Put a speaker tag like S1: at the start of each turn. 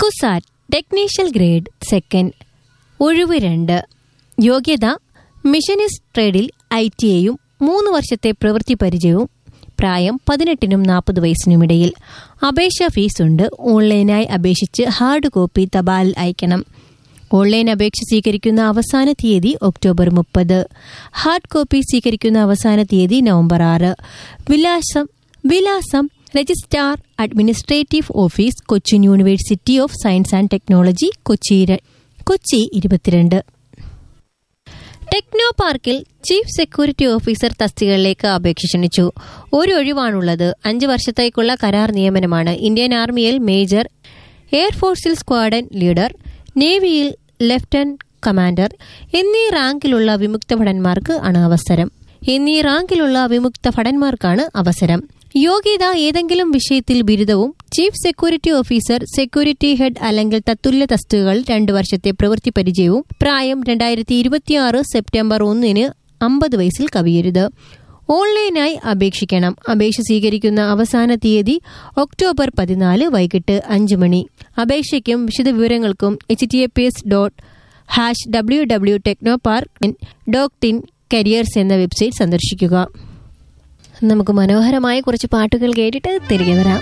S1: CUSAT ടെക്നീഷ്യൽ grade second ഒഴിവ് രണ്ട് യോഗ്യത മിഷനിസ്റ്റ് ട്രേഡിൽ ഐ ടി ഐയും മൂന്ന് വർഷത്തെ പ്രവൃത്തി പരിചയവും പ്രായം പതിനെട്ടിനും നാൽപ്പത് വയസ്സിനുമിടയിൽ അപേക്ഷാ ഫീസുണ്ട് ഓൺലൈനായി അപേക്ഷിച്ച് ഹാർഡ് കോപ്പി തപാലിൽ അയക്കണം ഓൺലൈൻ അപേക്ഷ സ്വീകരിക്കുന്ന അവസാന തീയതി ഒക്ടോബർ മുപ്പത് ഹാർഡ് കോപ്പി സ്വീകരിക്കുന്ന അവസാന തീയതി നവംബർ ആറ് വിലാസം വിലാസം registrar administrative office Cochin university of science and technology Kochi ര- കൊച്ചി ഇരുപത്തിരണ്ട് ടെക്നോ പാർക്കിൽ ചീഫ് സെക്യൂരിറ്റി ഓഫീസർ തസ്തികകളിലേക്ക് അപേക്ഷ ക്ഷണിച്ചു ഒരു ഒഴിവാണുള്ളത് അഞ്ച് വർഷത്തേക്കുള്ള കരാർ നിയമനമാണ് ഇന്ത്യൻ ആർമിയിൽ മേജർ എയർഫോഴ്സിൽ സ്ക്വാഡൻ ലീഡർ നേവിയിൽ ലെഫ്റ്റനന്റ് കമാൻഡർ എന്നീ റാങ്കിലുള്ള വിമുക്ത ഭടന്മാർക്ക് ആണ് അവസരം എന്നീ റാങ്കിലുള്ള വിമുക്ത ഭടന്മാർക്കാണ് അവസരം യോഗ്യത ഏതെങ്കിലും വിഷയത്തിൽ ബിരുദവും chief security officer security head അല്ലെങ്കിൽ തത്തുല്യ തസ്തികകൾ രണ്ടു വർഷത്തെ പ്രവൃത്തി പരിചയവും പ്രായം രണ്ടായിരത്തി ഇരുപത്തിയാറ് സെപ്റ്റംബർ ഒന്നിന് അമ്പത് വയസ്സിൽ കവിയരുത് ഓൺലൈനായി അപേക്ഷിക്കണം അപേക്ഷ സ്വീകരിക്കുന്ന അവസാന തീയതി ഒക്ടോബർ പതിനാല് വൈകിട്ട് അഞ്ച് മണി അപേക്ഷയ്ക്കും വിശദവിവരങ്ങൾക്കും H T A P S dot hash W W techno park dot in careers എന്ന വെബ്സൈറ്റ് സന്ദർശിക്കുക നമുക്ക് മനോഹരമായ കുറച്ച് പാട്ടുകൾ കേട്ടിട്ട് തിരികെ വരാം